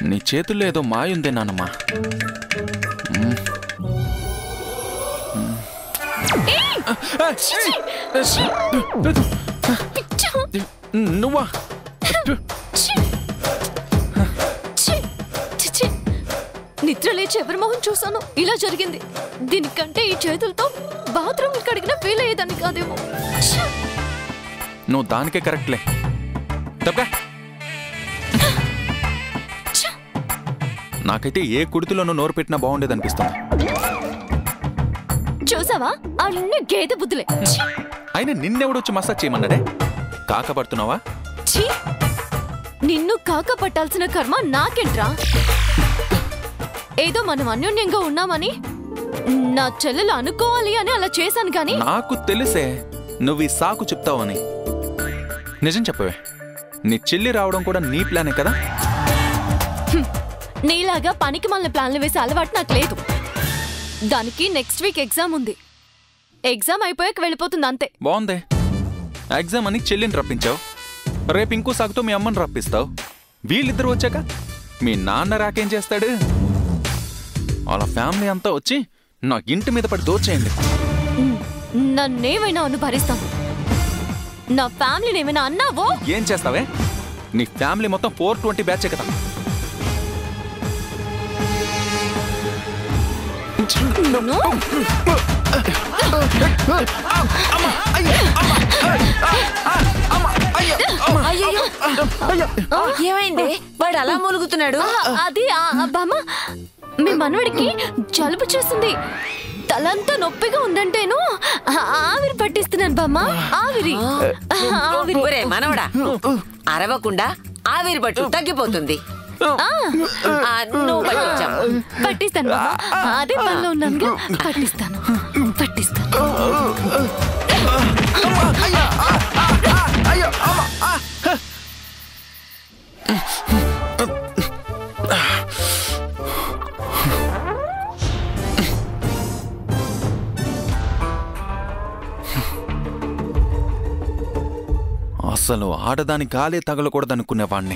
నీ చేతుల్లో ఏదో మాయ ఉంది నానమ్మా మ్మ్. మ్మ్. నువ్వా ఛీ! ఛీ! ఛీ, ఛీ! నిద్ర లేచి ఎవరి మొహం చూసాను ఇలా జరిగింది దీనికంటే ఈ చేతులతో బాత్రూమ్ కడిగిన ఫీల్ అయ్యేదాన్ని కాదేమో ఛీ! నువ్వు దానికే కరెక్ట్లే తప్పగా ఛీ! నాకైతే ఏ కుడితిలోనూ నోరు పెట్టినా బాగుండేది అనిపిస్తుంది చూసావా అన్ని గేదె బుద్ధులే ఛీ! అయినా నిన్నెవడొచ్చి మసాజ్ చేయమన్నాడే కాకపడుతున్నావా ఛీ! నిన్ను కాక పట్టాల్సిన కర్మ నాకేంట్రా ఏదో మనం అన్యోన్యంగా ఉన్నామని నా చెల్లెలు అనుకోవాలి అని అలా చేశాను కానీ నాకు తెలిసే నువ్వు ఈ సాకు చెప్తావని నిజం చెప్పవే నీ చెల్లి రావడం కూడా నీ ప్లానే కదా నీలాగా పనికి మళ్ళీ ప్లాన్లు వేసే అలవాటు నాకు లేదు దానికి నెక్స్ట్ వీక్ ఎగ్జామ్ ఉంది ఎగ్జామ్ అయిపోయాక వెళ్ళిపోతుంది అంతే బాగుందే ఎగ్జామ్ అని చెల్లిని రప్పించావు రేపు ఇంకో సాగుతో మీ అమ్మని రప్పిస్తావు వీళ్ళిద్దరు వచ్చాక మీ నాన్న రాకేం చేస్తాడు వాళ్ళ ఫ్యామిలీ అంతా వచ్చి నా ఇంటి మీద పడి దోచేయండి నన్నేమైనా అను భరిస్తాను నా ఫ్యామిలీని ఏమైనా అన్నావో ఏం చేస్తావే నీ ఫ్యామిలీ మొత్తం ఫోర్ ట్వంటీ బ్యాచే కదా నువ్వు అయ్యయ్యో ఏమైంది వాడు అలా మూలుగుతున్నాడు ఆ, అది ఆ, ఆ, బామ్మ మీ మనవడికి జలుబు చేసింది తలంతా నొప్పిగా ఉందంటేను ఆ- ఆవిరి పట్టిస్తున్నాను బామ్మ ఆవిరి ఆవిరి ఒరే మనవడా అరవకుండా ఆవిరి పట్టు తగ్గిపోతుంది ఆ, ఆ, నువ్వు పట్టించావు పట్టిస్తాను బామ్మ అదే పనిలో ఉన్నానుగా పట్టిస్తాను పట్టిస్తాను అసలు ఆడదాని గాలే తగలకూడదనుకునేవాణ్ణి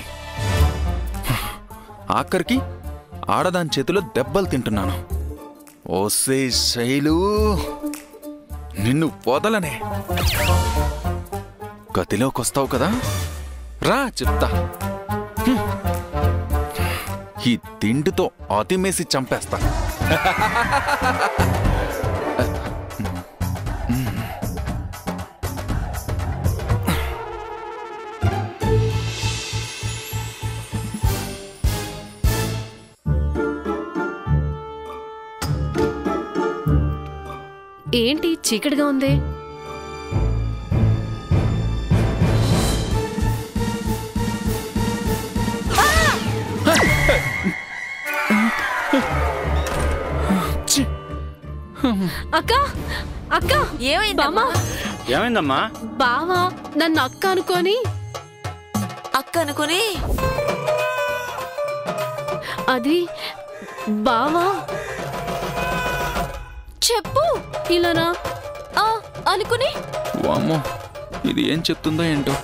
ఆఖరికి ఆడదాని చేతిలో దెబ్బలు తింటున్నాను ఓసే శైలు నిన్ను వదలనే గదిలోకి వస్తావు కదా రా చెప్తా హ్మ్. ఈ తిండితో అతిమేసి చంపేస్తా ఏంటి చీకటిగా ఉంది అక్క అక్క ఏమైందమ్మా ఏమైందమ్మా బావా నన్ను అక్క అనుకొని అక్క అనుకుని అది బావా చెప్పు ఇలానా ఆ, అనుకుని వామ్మో ఇది ఏం చెప్తుందో ఏంటో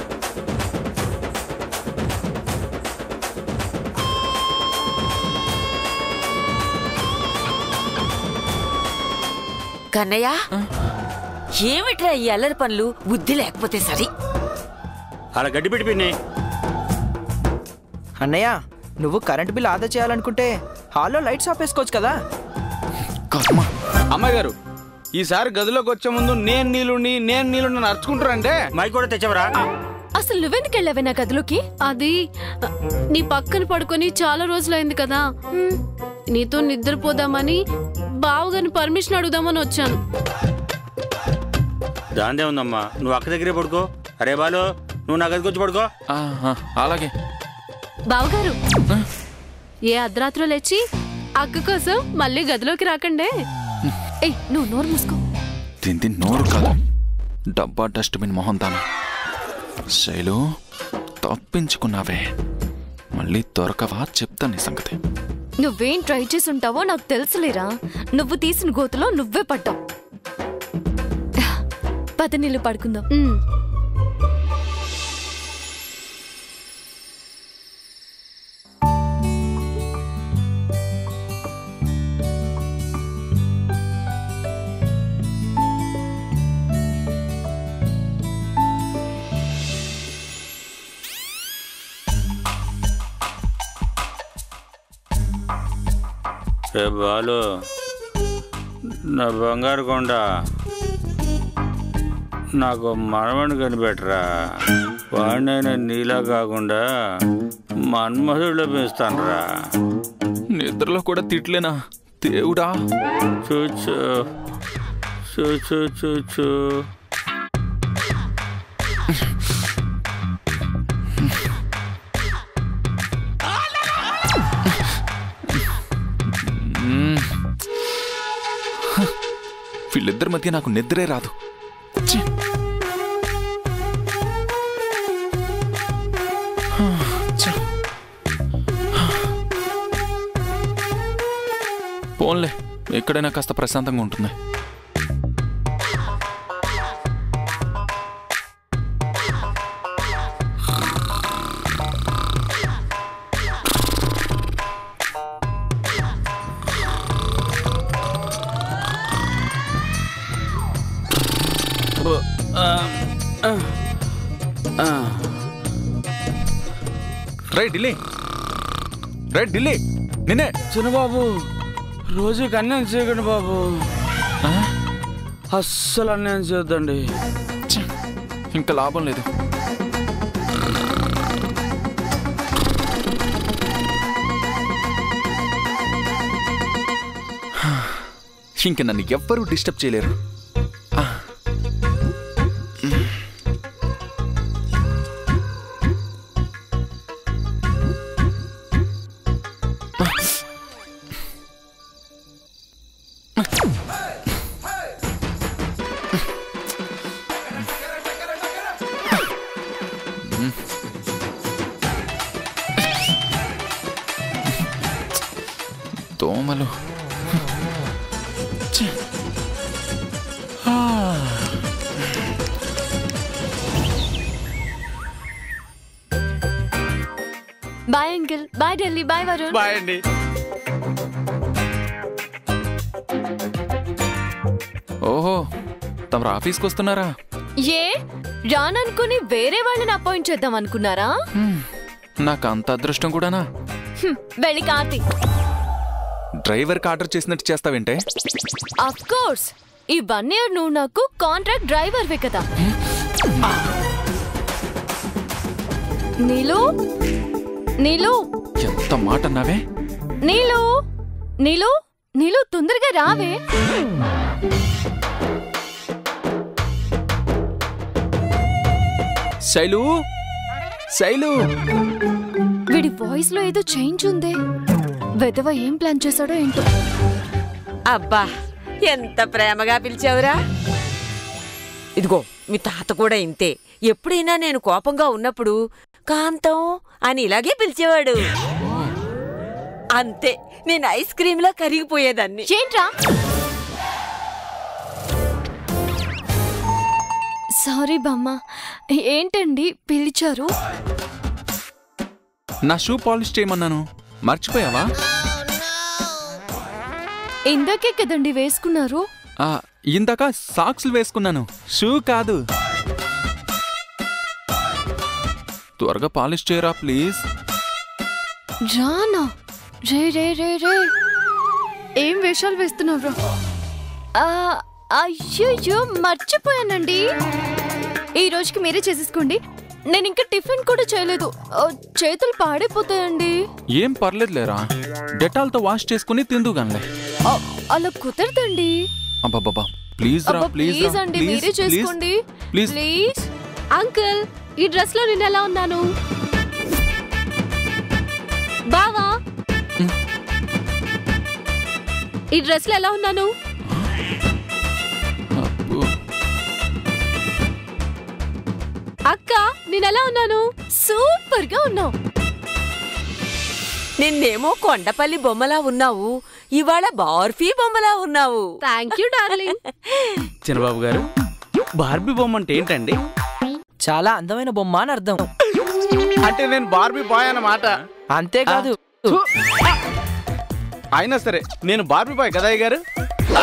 కన్నయ్య ఏమిట్రా ఈ అల్లరి పనులు బుద్ధి లేకపోతే సరి అలా గడ్డి పెట్టి పిన్ని అన్నయ్య నువ్వు కరెంట్ బిల్ ఆదా చేయాలనుకుంటే హాల్లో లైట్స్ ఆపేసుకోవచ్చు కదా కర్మ అమ్మాయి గారు ఈసారి గదిలోకి వచ్చే ముందు నేను నీళ్ళుండి నేను నీళ్ళుండి నడుచుకుంటారంటే మైక్ కూడా తెచ్చావరా అసలు నువ్వెందుకు వెళ్ళావే నా గదిలోకి అది నీ పక్కన పడుకొని చాలా రోజులైంది కదా నీతో నిద్రపోదామని బావగారిని పర్మిషన్ అడుగుదామని వచ్చాను దాందే ఉందమ్మా నువ్వు అక్క దగ్గరే పడుకో అరే బాలు నువ్వు నా గదికి వచ్చి పడుకో ఆహా, అలాగే బావగారు ఏ అర్ధరాత్రి లేచి అక్క కోసం మళ్ళీ గదిలోకి రాకండే ఏయ్ నువ్వు నోరు మూసుకో తింది నోరు కాదు డబ్బా డస్ట్బిన్ మొహం తాను శైలు తప్పించుకున్నావే మళ్ళీ దొరకవా చెప్తా నీ సంగతి నువ్వేం ట్రై చేసి ఉంటావో నాకు తెలుసులేరా నువ్వు తీసిన గోతులో నువ్వే పడ్డావు పద నీళ్ళు పడుకుందాం ఉమ్. రే బాలు నా బంగారు కొండ నాకు మనవని కనిపెట్టరా వాడినైనా నీలా కాకుండా మన్మధుడిలో పెంచుతానురా నిద్రలో కూడా తిట్లేనా దేవుడా చూచు చూచు చూచు వీళ్ళిద్దరి మధ్య నాకు నిద్రే రాదు ఛీ. ఛీ. పోన్లే ఎక్కడైనా కాస్త ప్రశాంతంగా ఉంటుంది రే ఢిల్లీ రే ఢిల్లీ నిన్నే చిన్నబాబు రోజుకి అన్యాయం చేయకండి బాబు ఆ? అస్సలు అన్యాయం చేయొద్దండి ఛీ. ఇంకా లాభం లేదు ఇంక నన్ను ఎవ్వరూ డిస్టర్బ్ చేయలేరు ఆ. దోమలు ఛీ. ఆ. Bye uncle bye Delhi bye Varun bye అండి ఓహో తమరు ఆఫీస్కి వస్తున్నారా ఏ రాననుకుని వేరే వాళ్ళని అపాయింట్ చేద్దాం అనుకున్నారా హ్మ్. నాకు అంత అదృష్టం కూడానా హ్మ్, వెళ్ళి కార్తీ డ్రైవర్కి ఆర్డర్ చేసినట్టు చేస్తావేంటే అఫ్ కోర్స్ ఈ వన్ ఇయర్ నువ్వు నాకు కాంట్రాక్ట్ డ్రైవర్వే కదా నీలు నీలు ఎంత మాట అన్నావే నీలు నీలు నీలు తొందరగా రావే శైలు శైలు వీడి వాయిస్ లో ఏదో చేంజ్ ఉందే వెదవ ఏం ప్లాన్ చేశాడో ఏంటో అబ్బా ఎంత ప్రేమగా పిలిచావురా ఇదిగో మీ తాత కూడా ఇంతే ఎప్పుడైనా నేను కోపంగా ఉన్నప్పుడు కాంతం అని ఇలాగే పిలిచేవాడు అంతే నేను ఐస్ క్రీమ్ కరిగిపోయేదాన్ని ఏంట్రా సారీ బామ్మ ఏంటండి పిలిచారు నా షూ పాలిష్ చేయమన్నాను మర్చిపోయావా ఇందాకే కదండి వేసుకున్నారు ఆ, ఇందాక సాక్స్లు వేసుకున్నాను షూ కాదు త్వరగా పాలిష్ చేయరా ప్లీజ్ రానా రే రే రే రే ఏం వేషాలు వేస్తున్నావు ఆ, అయ్యయ్యో మర్చిపోయానండి ఈ రోజుకి మీరే చేసేసుకోండి నేను ఇంకా టిఫిన్ కూడా చేయలేదు ఆ, చేతులు పాడైపోతాయండి ఏం పర్లేదులేరా డెటాల్తో వాష్ చేసుకుని తిందుగానిలే ఆ, అలా కుదరదండి అబ్బాబ్బా ప్లీజ్ రా అబ్బా, ప్లీజ్ ప్లీజ్ రా అండి ప్లీజ్ మీరే ప్లీజ్ చేసుకోండి ప్లీజ్ ప్లీజ్ అంకుల్ ఈ డ్రెస్ లో నేను ఎలా ఉన్నాను బావా ఈ డ్రెస్ లో ఎలా ఉన్నాను అబ్బో. అక్క నేను ఎలా ఉన్నాను సూపర్ గా ఉన్నావు నిన్నేమో కొండపల్లి బొమ్మలా ఉన్నావు ఇవాళ బార్ఫీ బొమ్మలా ఉన్నావు థ్యాంక్ యూ డార్లింగ్ చిన్నబాబు గారు బార్బీ బొమ్మ అంటే ఏంటండి చాలా అందమైన బొమ్మ అని అర్థం అంటే నేను బార్బీ బాయ్ అన్నమాట అంతేకాదు థు. అయినా సరే నేను బార్బీ బాయ్ కదా అయ్య గారు ఆ,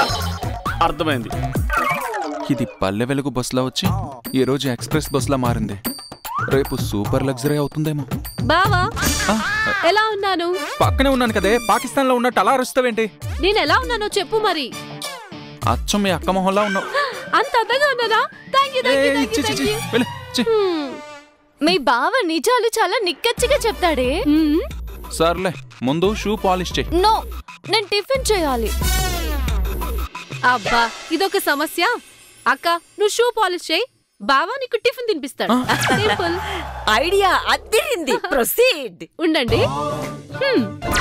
అర్థమైంది ఇది పల్లె వెలుగు బస్సులో వచ్చి ఈ రోజు ఎక్స్ప్రెస్ బస్సులో మారింది రేపు సూపర్ లగ్జరీ అవుతుందేమో బావా ఆ, ఎలా ఉన్నాను పక్కనే ఉన్నాను కదే పాకిస్తాన్ లో ఉన్నట్టు అలా అరుస్తావేంటి నేను ఎలా ఉన్నానో చెప్పు మరి అచ్చం మీ అక్క మొహంలా ఉన్నావు అంత అందంగా ఉన్నానా థ్యాంక్ యూ ఏ, థ్యాంక్ చి, యూ చి, థ్యాంక్ చి, యూ వెళ్ళు, చి. మీ బావ నిజాలు చాలా నిక్కచ్చిగా చెప్తాడే సర్లే ముందు షూ పాలిష్ చెయ్యి నో నేను టిఫిన్ చేయాలి అబ్బా ఇదొక సమస్య అక్క నువ్వు షూ పాలిష్ చేయి బావా నీకు టిఫిన్ తినిపిస్తాడు సింపుల్ ఐడియా అద్దరింది ప్రొసీడ్ ఉండండి హ్మ్.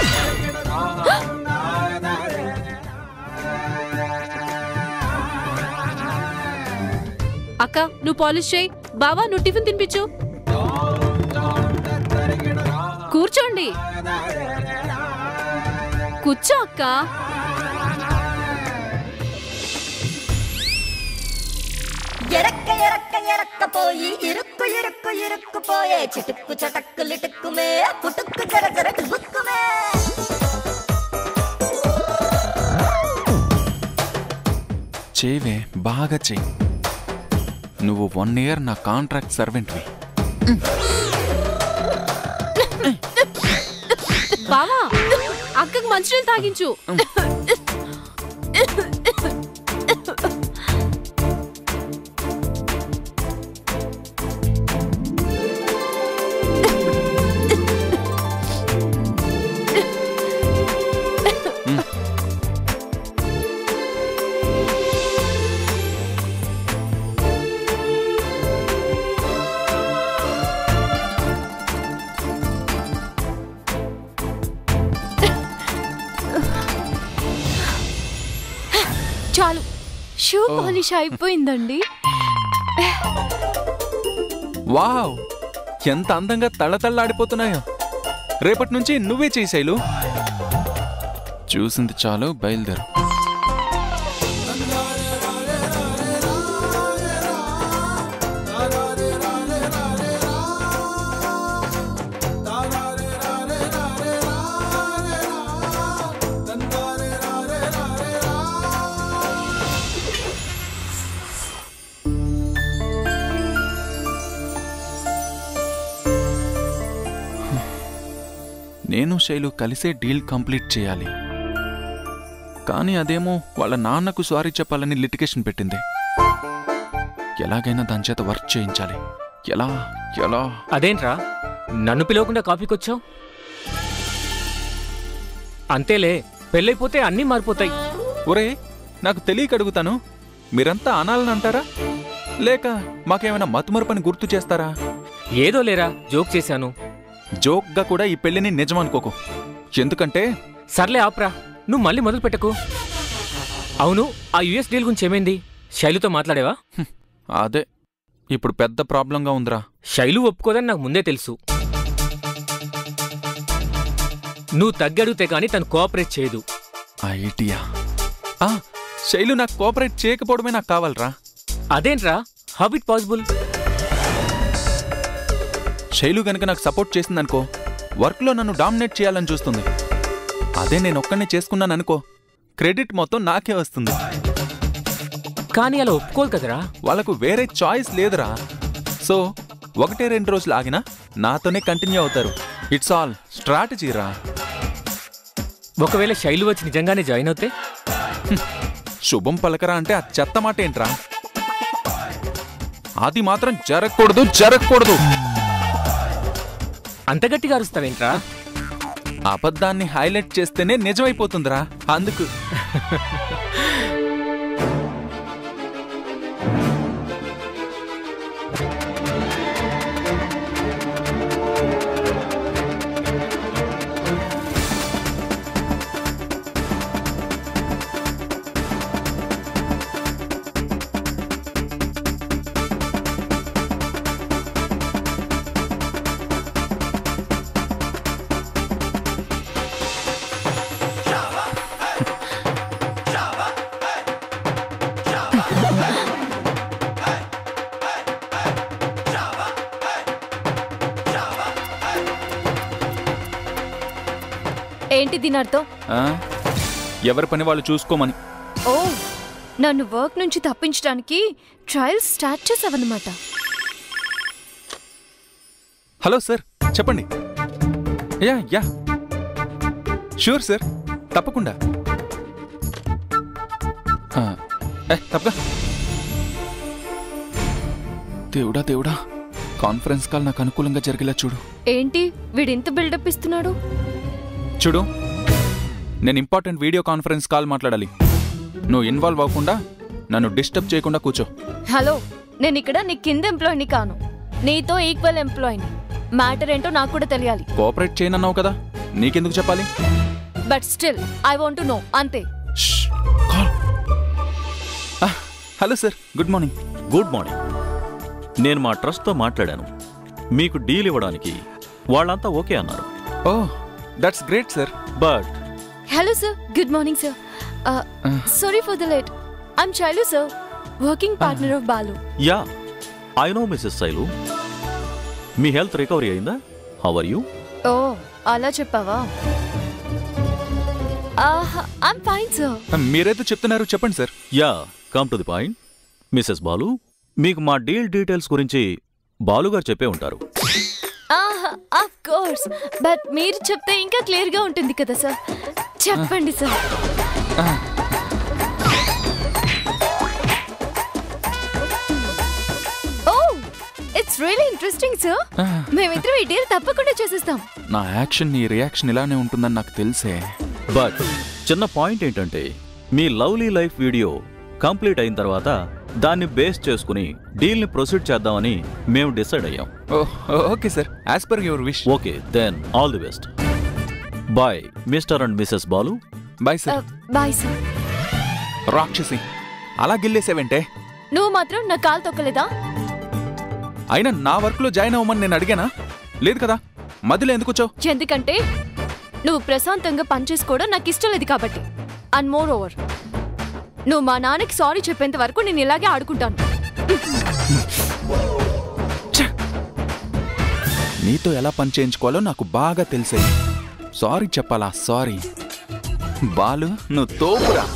అక్క నువ్వు పాలిష్ చేయి బావా నువ్వు టిఫిన్ తినిపించు కూర్చోండి కూర్చో అక్క ఎరక్క ఎరక్క ఎరక్కపోయి ఇరుక్కు ఇరుక్కు ఇరుక్కుపోయే చిటుక్కు చటక్కు లిటుక్కుమే పుటుక్కు జర జర టుబుక్కుమే చేవే బాగా చెయ్యి నువ్వు వన్ ఇయర్ నా కాంట్రాక్ట్ సర్వెంట్వి బావా అక్కకు మంచినీళ్ళు తాగించు చాలు షూ పాలిష్ అయిపోయిందండి వావ్ ఎంత అందంగా తళతళ్ళాడిపోతున్నాయో రేపటి నుంచి నువ్వే చేసేలు చూసింది చాలు బయలుదేరు నేను శైలు కలిసే డీల్ కంప్లీట్ చేయాలి కానీ అదేమో వాళ్ళ నాన్నకు సారీ చెప్పాలని లిటికేషన్ పెట్టింది ఎలాగైనా దాని చేత వర్క్ చేయించాలి ఎలా ఎలా అదేంట్రా నన్ను పిలవకుండా కాఫీకి వచ్చావు అంతేలే పెళ్ళైపోతే అన్నీ మారిపోతాయి ఒరే నాకు తెలియక అడుగుతాను మీరంతా అనాలని అంటారా లేక మాకేమైనా మతుమరుపని గుర్తు చేస్తారా ఏదో లేరా జోక్ చేశాను జోక్గా కూడా ఈ పెళ్లిని నిజం అనుకోకు ఎందుకంటే సర్లే ఆప్రా నువ్వు మళ్ళీ మొదలు పెట్టకు అవును ఆ యుఎస్ డీల్ గురించి ఏమైంది శైలుతో మాట్లాడేవా హ్మ్, అదే ఇప్పుడు పెద్ద ప్రాబ్లంగా ఉందిరా శైలు ఒప్పుకోదని నాకు ముందే తెలుసు నువ్వు తగ్గడిగితే కానీ తను కోఆపరేట్ చేయదు ఐడియా ఆ, శైలు నాకు కోఆపరేట్ చేయకపోవడమే నాకు కావాలరా అదేంట్రా హౌ ఇట్ పాసిబుల్ శైలు గనుక నాకు సపోర్ట్ చేసిందనుకో వర్క్లో నన్ను డామినేట్ చేయాలని చూస్తుంది అదే నేను ఒక్కనే చేసుకున్నాను అనుకో క్రెడిట్ మొత్తం నాకే వస్తుంది కానీ అలా ఒప్పుకోదు కదరా వాళ్ళకు వేరే చాయిస్ లేదురా సో ఒకటే రెండు రోజులు ఆగినా నాతోనే కంటిన్యూ అవుతారు ఇట్స్ ఆల్ స్ట్రాటజీరా ఒకవేళ శైలు వచ్చి నిజంగానే జాయిన్ అవుతే శుభం పలకరా అంటే ఆ చెత్త మాట ఏంట్రా అది మాత్రం జరగకూడదు జరగకూడదు అంత గట్టిగా అరుస్తావేంట్రా అబద్ధాన్ని హైలైట్ చేస్తేనే నిజమైపోతుందిరా అందుకు ఏంటి దీని అర్థం ఆ? ఎవరి పని వాళ్ళు చూసుకోమని ఓ నన్ను వర్క్ నుంచి తప్పించడానికి ట్రయల్స్ స్టార్ట్ చేసావన్నమాట హలో సార్ చెప్పండి యా యా షూర్ సార్ తప్పకుండా ఆ, ఏ తప్పగా దేవుడా దేవుడా కాన్ఫరెన్స్ కాల్ నాకు అనుకూలంగా జరిగేలా చూడు ఏంటి వీడింత బిల్డప్ ఇస్తున్నాడు చూడు నేను ఇంపార్టెంట్ వీడియో కాన్ఫరెన్స్ కాల్ మాట్లాడాలి నువ్వు ఇన్వాల్వ్ అవ్వకుండా నన్ను డిస్టర్బ్ చేయకుండా కూర్చో హలో నేను ఇక్కడ నీ కింద ఎంప్లాయీని కాను నీతో ఈక్వల్ ఎంప్లాయీని మ్యాటర్ ఏంటో నాకు కూడా తెలియాలి కోఆపరేట్ చేయనన్నావు కదా నీకెందుకు చెప్పాలి but still I want no అంతే షష్, కాల్ ఆ, hello sir good morning good morning నేను మా ట్రస్ట్తో మాట్లాడాను మీకు డీల్ ఇవ్వడానికి వాళ్ళంతా ఓకే అన్నారు oh that's great sir but hello sir good morning sir sorry for the late I'm Shailu sir working partner of Balu ya I know missus Sailu మీ health recovery అయిందా how are you oh అలా చెప్పావా I'm fine sir మీరైతే చెప్తున్నారు చెప్పండి sir ya come to the point missus Balu మీకు మా deal details గురించి బాలు గారు చెప్పే ఉంటారు ఆఫ్ కోర్స్ బట్ మీరు చెప్తే ఇంకా క్లియర్ గా ఉంటుంది కదా సార్ చెప్పండి sir oh it's really interesting sir మేమిద్దరం ఈ డీల్ తప్పకుండా చేసేస్తాం నా యాక్షన్ నీ రియాక్షన్ ఇలానే ఉంటుందని నాకు తెలిసే బట్ చిన్న పాయింట్ ఏంటంటే మీ లవ్లీ లైఫ్ వీడియో కంప్లీట్ అయిన తర్వాత దాన్ని బేస్ చేసుకుని డీల్ని ప్రొసీడ్ చేద్దామని మేము డిసైడ్ అయ్యాం oh okay sir as per your wish okay then all the best bye mister and missus Balu bye sir bye sir రాక్షసి అలా గిల్లేసావంటే నువ్వు మాత్రం నా కాలు తొక్కలేదా అయినా నా వర్క్లో జాయిన్ అవ్వమని నేను అడిగానా లేదు కదా మధ్యలో ఎందుకు వచ్చావు ఎందుకంటే నువ్వు ప్రశాంతంగా పనిచేసుకోవడం నాకు ఇష్టం లేదు కాబట్టి అండ్ మోర్ ఓవర్ నువ్వు మా నాన్నకి సారీ చెప్పేంత వరకు నేను ఇలాగే ఆడుకుంటాను నీతో ఎలా పని చేయించుకోవాలో నాకు బాగా తెలిసే సారీ చెప్పాలా సారీ బాలు నువ్వు తోపురా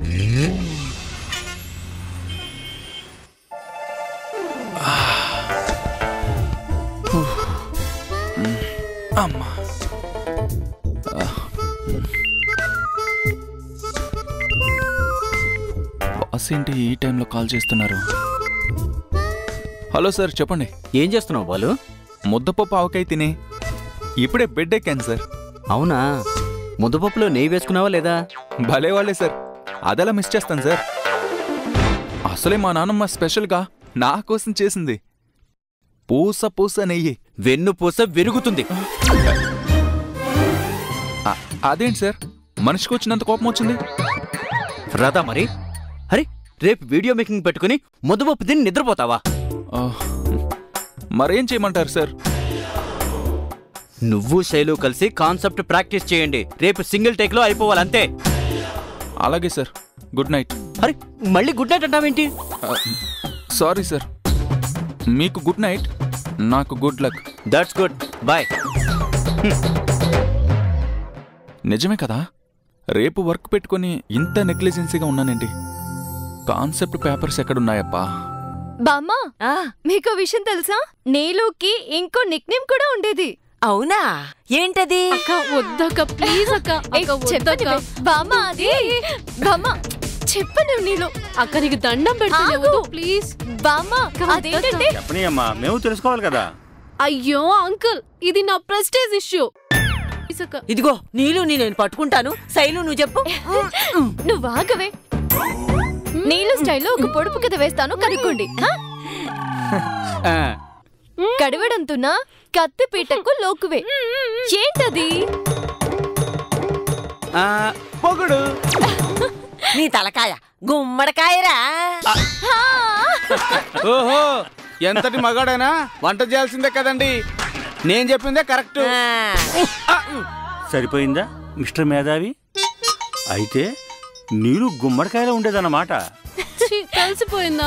అమ్మా బాస్ ఏంటి ఈ టైంలో కాల్ చేస్తున్నారు హలో సార్ చెప్పండి ఏం చేస్తున్నావు బాలు ముద్దపప్పు ఆవకాయ తిని ఇప్పుడే బెడ్ ఎక్కాను సార్ అవునా ముద్దపప్పులో నెయ్యి వేసుకున్నావా లేదా భలే వాళ్ళే సార్ అదెలా మిస్ చేస్తాను సార్ అసలే మా నాన్నమ్మ స్పెషల్గా నా కోసం చేసింది పూస పూస నెయ్యి వెన్ను పూస విరుగుతుంది అ- అదేంటి సార్ మనిషికి వచ్చినంత కోపం వచ్చింది రాదా మరి అరే రేపు వీడియో మేకింగ్ పెట్టుకుని ముద్దపప్పు తిని నిద్రపోతావా ఆ, మరేం చేయమంటారు సార్ నువ్వు శైలు కలిసి కాన్సెప్ట్ ప్రాక్టీస్ చేయండి రేపు సింగిల్ టేక్ లో అయిపోవాలి అంతే అలాగే సార్ గుడ్ నైట్ అరే మళ్ళీ గుడ్ నైట్ అంటావేంటి సారీ సార్ మీకు గుడ్ నైట్ నాకు good luck that's good boy నిజమే కదా రేపు వర్క్ పెట్టుకొని ఇంత నెగ్లిజెన్సీగా ఉన్నానండి కాన్సెప్ట్ పేపర్స్ ఎక్కడున్నాయప్పా బామ్మ మీకు విషయం తెలుసా నీలుకి ఇంకో నిక్ నేమ్ కూడా ఉండేది అవునా ఏంటది అక్క వద్దక్క ప్లీజ్ అక్క ఏయ్, అక్క చెప్పండి వద్దక్క బే. బామ్మ అది బామ్మ చెప్పను నీలు అక్క నీకు దండం పెడుతుంది ఆగు. వద్దు ప్లీజ్ బామ్మ అదేంటంటే చెప్పని అమ్మా మేము తెలుసుకోవాలి కదా అయ్యో అంకుల్ ఇది నా ప్రెస్టేజ్ ఇష్యూ ఇదిగో నీళ్ళు నీ నేను పట్టుకుంటాను శైలు నువ్వు చెప్పు నువ్వు ఆగవే నీళ్ళు స్టైల్లో ఒక పొడుపు కథ వేస్తాను కనుక్కోండి హా? కడవడంతున్నా కత్తి పీటకు లోకువే ఏంటది పొగుడు నీ తలకాయ గుమ్మడికాయరా ఓహో ఎంతటి మగాడైనా వంట చేయాల్సిందే కదండి నేను చెప్పిందే కరెక్ట్ సరిపోయిందా మిస్టర్ మేధావి అయితే నీరు గుమ్మడికాయలో ఉండేదన్నమాట ఛీ, కలిసిపోయిందా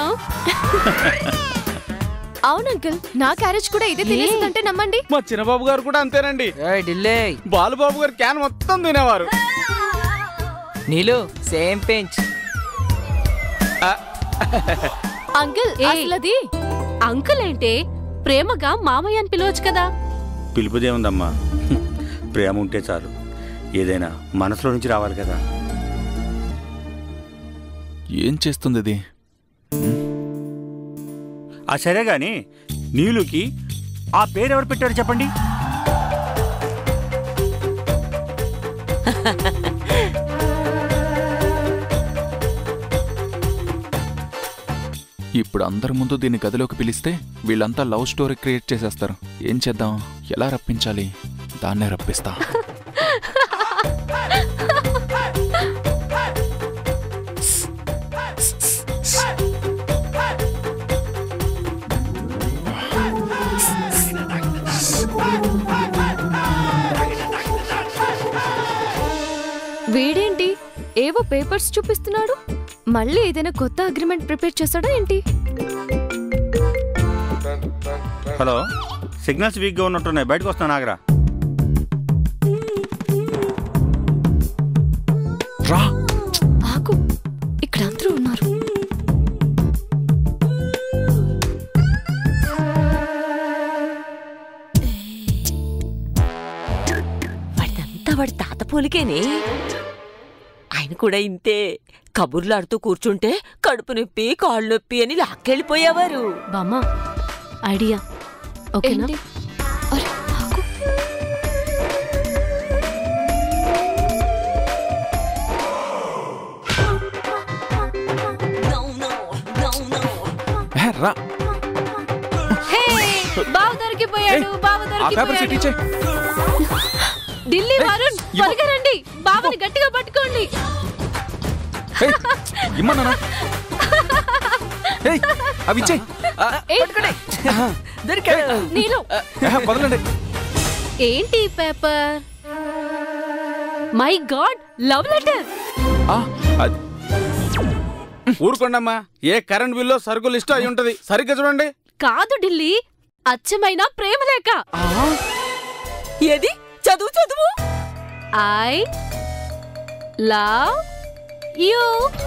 అవును అంకుల్ నా క్యారేజ్ కూడా ఇదే తినేసిందంటే నమ్మండి మా చిన్నబాబు గారు కూడా అంతేనండి ఢిల్లీ బాలుబాబు గారు క్యాన్ మొత్తం తినేవారు నీలు సేమ్ పెంచ్ అంకుల్ ఏయ్. అసలు అది అంకుల్ ఏంటే ప్రేమగా మామయ్య అని పిలవచ్చు కదా పిలుపుదేముందమ్మా హ్మ్. ప్రేమ ఉంటే చాలు ఏదైనా మనసులో నుంచి రావాలి కదా ఏం చేస్తుంది ఇది ఆ సరే గాని నీలుకి ఆ పేరు ఎవరు పెట్టారు చెప్పండి ఇప్పుడు అందరి ముందు దీన్ని గదిలోకి పిలిస్తే వీళ్ళంతా లవ్ స్టోరీ క్రియేట్ చేసేస్తారు ఏం చేద్దాం ఎలా రప్పించాలి దాన్నే రప్పిస్తా వీడేంటి ఏవో పేపర్స్ చూపిస్తున్నాడు మళ్ళీ ఏదైనా కొత్త అగ్రిమెంట్ ప్రిపేర్ చేస్తాడా ఏంటి హలో సిగ్నల్స్ వీక్గా ఉన్నట్టున్నాయి బయటకు వస్తాను ఆగరా రా ఆకు ఇక్కడ అందరూ ఉన్నారు వాడిదంతా వాడి తాత పోలికేనే ఆయన కూడా ఇంతే కబుర్లాడుతూ కూర్చుంటే కడుపు నొప్పి కాళ్ళు నొప్పి అని లాక్కెళ్ళిపోయేవారు బామ్మ ఐడియా ఓకేనా ఏంటి? అరే, ఆకు. ఏ, రా హే బావ దొరికిపోయాడు బావ ఆ పేపర్ సెట్ ఇచ్చే దొరికిపోయాడు ఢిల్లీ వరుణ్ త్వరగా రండి బావని గట్టిగా పట్టుకోండి ఇమ్మన్నా ఏయ్ అవి ఇచ్చే దొరికాడు నీలో వదలండి ఏంటి ఈ paper my god love letter ఆ, అది- ఊరుకోండమ్మా ఏ కరెంట్ బిల్లో సరుకు లిస్ట్ అయి ఉంటది సరిగ్గా చూడండి కాదు ఢిల్లీ అచ్చమైన ప్రేమ లేఖ ఏది చదువు చదువు ఐ లవ్ యూ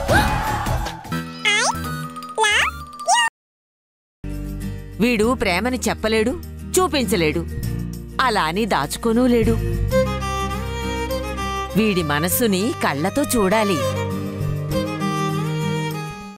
వీడు ప్రేమని చెప్పలేడు చూపించలేడు అలా అని దాచుకోనూ లేడు వీడి మనస్సుని కళ్ళతో చూడాలి